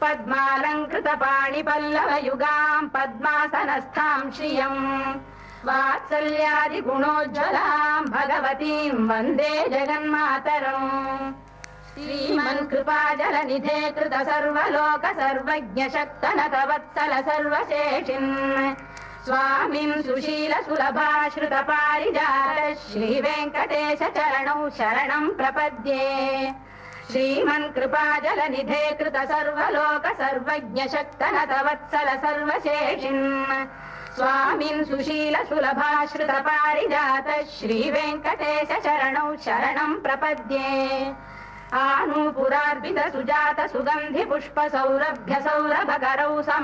పద్మాలంకృత పాణి పల్లవయుగాం పద్మాసనస్థాం శ్రియం వాత్సల్యాది గుణోజ్వలాం భగవతీం వందే జగన్మాతరం శ్రీమన్ కృపాజల నిధే కృత సర్వలోక సర్వజ్ఞ శక్తనత వత్సల సర్వశేషిన్ స్వామిం సుశీల సులభాశ్రుత పారిజాత శ్రీ వెంకటేశ చరణౌ శరణం ప్రపద్యే శ్రీమన్ కృపాజల నిధే కృత సర్వలోక సర్వజ్ఞ శక్తనత వత్సల సర్వశేషిన్ స్వామిన్ సుశీల సులభాశ్రుత పారిజాత శ్రీ వెంకటేశ చరణౌ శరణం ప్రపద్యే ఆనూపురార్పిత సుజాత సుగంధి పుష్ప సౌరభ్య సౌరభకరౌ సమ